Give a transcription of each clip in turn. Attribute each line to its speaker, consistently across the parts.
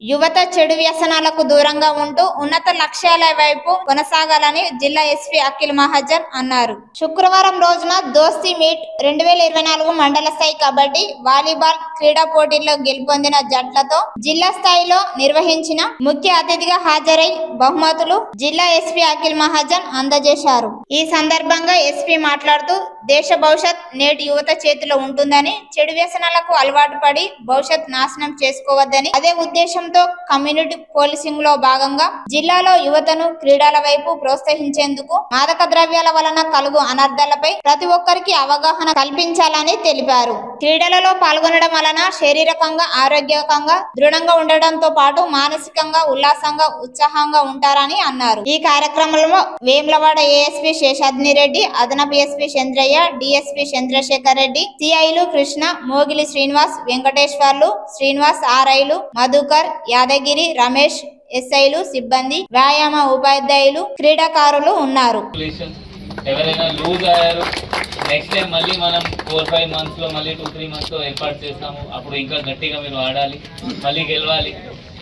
Speaker 1: యువత చెడు వ్యసనాలకు దూరంగా ఉంటూ ఉన్నత లక్ష్యాల వైపు కొనసాగాలని జిల్లా ఎస్పీ అఖిల్ మహాజన్ అన్నారు శుక్రవారం రోజున దోస్తీ మీట్ రెండు వేల ఇరవై నాలుగు మండల స్థాయి కబడ్డీ వాలీబాల్ క్రీడా పోటీల్లో గెలుపొందిన జట్లతో జిల్లా స్థాయిలో నిర్వహించిన ముఖ్య అతిథిగా హాజరై బహుమతులు జిల్లా ఎస్పీ అఖిల్ మహాజన్ అందజేశారు ఈ సందర్భంగా ఎస్పీ మాట్లాడుతూ దేశ భవిష్యత్ నేటి యువత చేతిలో ఉంటుందని చెడు వ్యసనాలకు అలవాటు పడి భవిష్యత్ నాశనం చేసుకోవద్దని అదే ఉద్దేశంతో కమ్యూనిటీ పోలీసింగ్ లో భాగంగా జిల్లాలో యువతను క్రీడల వైపు ప్రోత్సహించేందుకు మాదక ద్రవ్యాల వలన కలుగు అనర్థాలపై ప్రతి ఒక్కరికి అవగాహన కల్పించాలని తెలిపారు క్రీడలలో పాల్గొనడం వలన శారీరకంగా ఆరోగ్యకంగా దృఢంగా ఉండడంతో పాటు మానసికంగా ఉల్లాసంగా ఉత్సాహంగా ఉంటారని అన్నారు ఈ కార్యక్రమంలో వేములవాడ ఏఎస్పీ శేషాద్ని రెడ్డి అదనపు ఎస్పీ చంద్రయ్య డిఎస్పీ చంద్రశేఖర్ రెడ్డి సిఐలు కృష్ణ మోగిలి శ్రీనివాస్ వెంకటేశ్వర్లు శ్రీనివాస్ ఆర్ఐలు మధుకర్ యాదగిరి రమేష్ ఎస్ఐలు సిబ్బంది వ్యాయామ ఉపాధ్యాయులు క్రీడాకారులు ఉన్నారు
Speaker 2: పొల్యూషన్ ఎవరైనా లూజ్ అయ్యారు నెక్స్ట్ టైం మళ్ళీ మనం ఫోర్ ఫైవ్ మంత్స్ లో మళ్ళీ టూ త్రీ మంత్స్ లో ఏర్పాటు చేస్తాము అప్పుడు ఇంకా గట్టిగా మీరు ఆడాలి మళ్ళీ గెలవాలి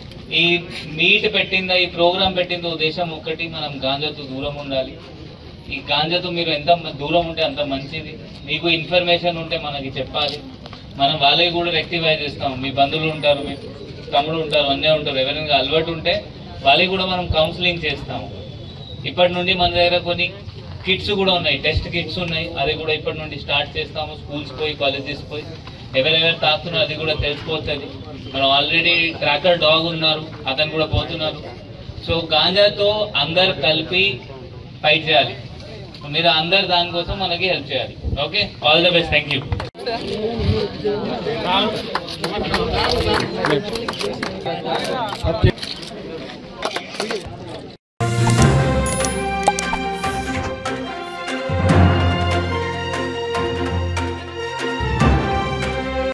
Speaker 2: ఈ మీట్ పెట్టిందా ఈ ప్రోగ్రామ్ పెట్టింది ఉద్దేశం ఒకటి మనం గాంజాతో దూరం ఉండాలి ఈ గాంజాతో మీరు ఎంత మ- దూరం ఉంటే అంత మంచిది మీకు ఇన్ఫర్మేషన్ ఉంటే మనకి చెప్పాలి మనం వాళ్ళకి కూడా రెక్టిఫై చేస్తాం మీ బంధువులు ఉంటారు మీ తమ్ముడు ఉంటారు అన్నీ ఉంటారు ఎవరైనా అలవాటు ఉంటే వాళ్ళకి కూడా మనం కౌన్సిలింగ్ చేస్తాము ఇప్పటి నుండి మన దగ్గర కొన్ని కిట్స్ కూడా ఉన్నాయి టెస్ట్ కిట్స్ ఉన్నాయి అది కూడా ఇప్పటి నుండి స్టార్ట్ చేస్తాము స్కూల్స్ పోయి కాలేజెస్ పోయి ఎవరెవరు తాకుతున్నారు అది కూడా తెలిసిపోతుంది మనం ఆల్రెడీ ట్రాకర్ డాగ్ ఉన్నారు అతను కూడా పోతున్నారు సో గాంజాతో అందరు కలిపి ఫైట్ చేయాలి మీరు అందరు దానికోసం మనకి హెల్ప్ చేయాలి okay all the best thank you
Speaker 3: अब